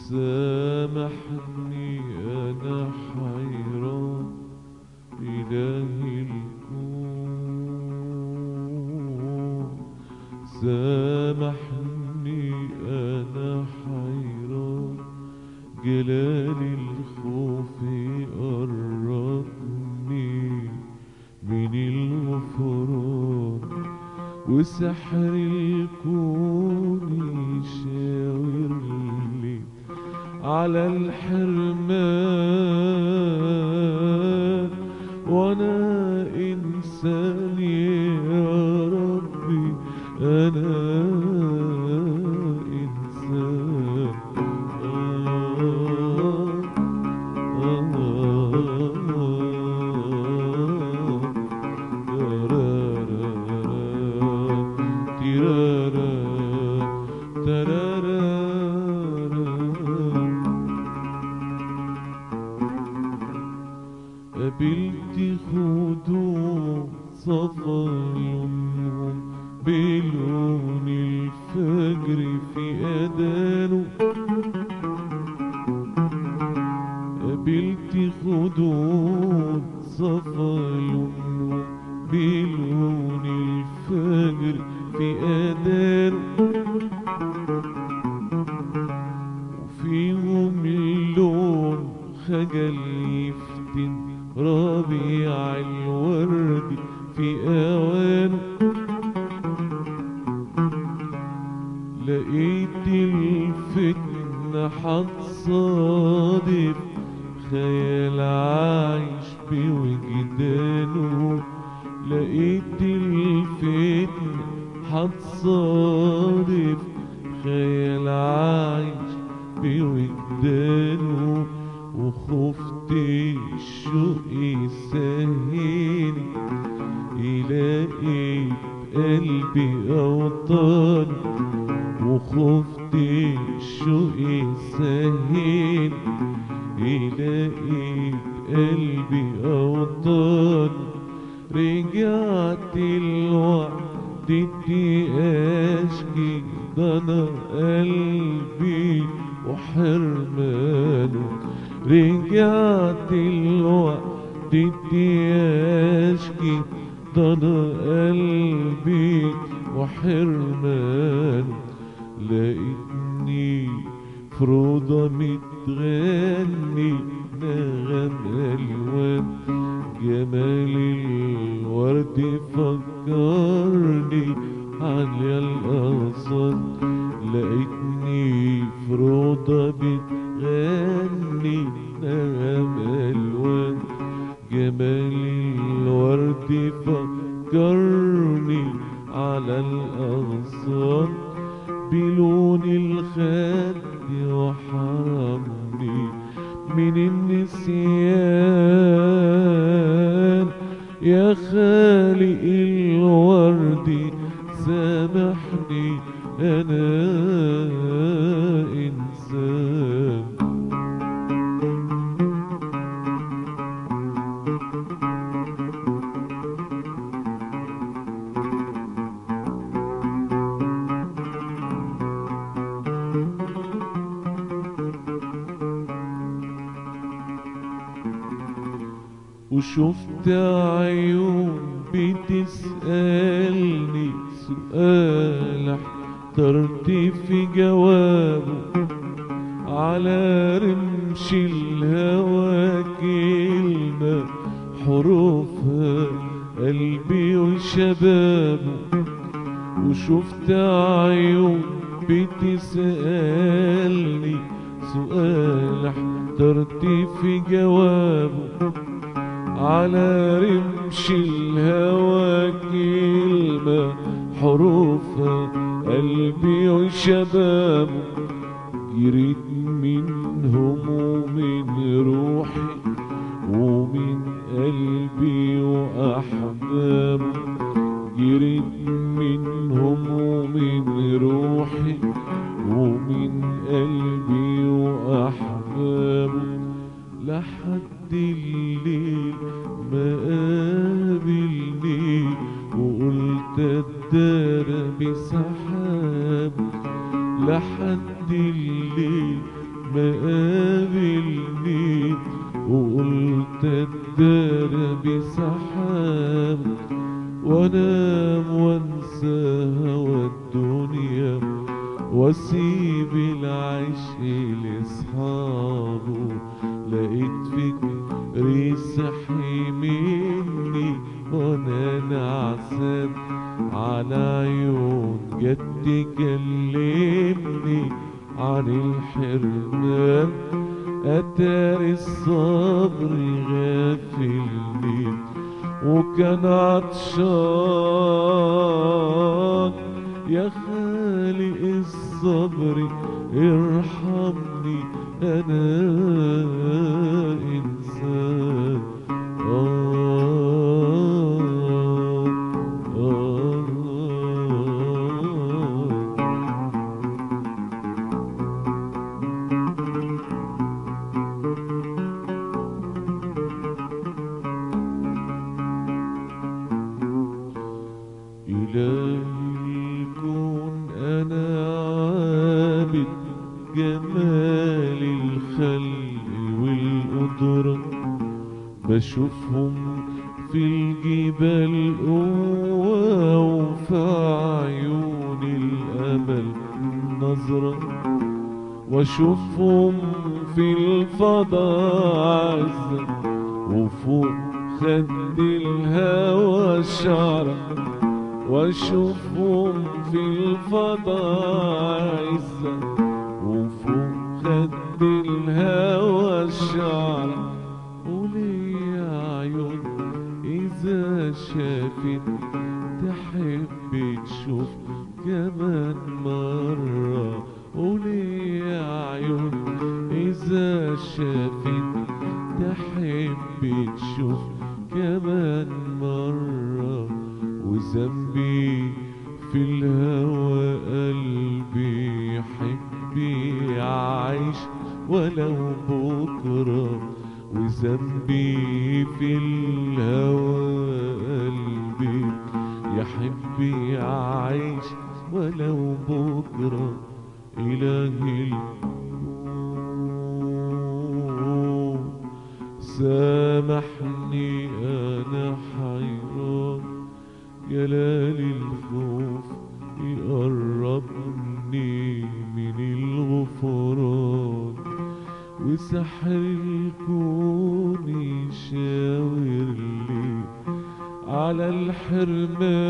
سامحني أنا حيران إلهي الكون سامحني أنا حيران جلال الخوف قربني من الغفران وسحر الكون يشاور لي على الحرمان وانا انسان يا ربي انا انسان آه قابلت خدوع صفايهم بلون الفجر في أذانه قابلت خدود صفايون بلون الفجر في أذانه وفيهم اللون خجل يفتن ربيع الورد في أوانه لقيت الفتنة حتصادف خيال عايش بوجدانه لقيت الفتنة حتصادف خيال عايش بوجدانه وخفت الشوق يسهيني يلاقي قلبي أوطان وخفت الشوق يسهيني يلاقي قلبي أوطان رجعت لوحدتي أشكي ده أنا قلبي وحرمانه رجعت لوحدتي أشكي ده أنا قلبي وحرمانه لقيتني في روضة متغني نغم ألوان جمال الورد فكرني على الأغصان لقيتني في روضة بتغني نغم ألوان جمال الورد فكرني على الأغصان بلون الخد وحرمني من النسيان يا خالق الورد سامحني أنا إنسان وشفت عيون بتسألني سؤال احترت في جوابه على رمش الهوى كلمة حروفها قلبي وشبابه وشفت عيون بتسألني سؤال احترت في جوابه على رمش الهوى كلمة حروفها قلبي وشبابه جريت منهم ومن روحي ومن قلبي وأحبابه جريت منهم ومن روحي ومن قلبي وأحبابه لحد الليل ما قابلني وقلت الدار بسحاب لحد الليل مقابلني وقلت الدرب سحاب وانام وانسى هوى الدنيا واسيب العشق لاصحابه لقيت فكري صحي مني وانا نعسان على عيون جدي كلمني عن الحرمان اتاري الصبر غافلني وكان عطشان يا خالق الصبر ارحمني انا انسان آه آه إلهي الكون أنا عابد جمال الخلق والقدرة بشوفهم في الجبال قوة وفي عيون الأمل نظرة واشوفهم في الفضاء عزة وفوق خد الهوى شعرة واشوفهم في الفضاء عزة وفوق خد الهوى شعرة ولي عيون إذا شافت تحب تشوف كمان مرة ولي عيون إذا شافت تحب تشوف كمان مرة وذنبي في الهوى قلبي يحب يعيش ولو بكرة وذنبي في الهوى قلبي يحب يعيش ولو بكرة إلهي الكون سامحني أنا حيران يا ليالي الخوف يقربني من الغفران وسحر الكون يشاور لي على الحرمان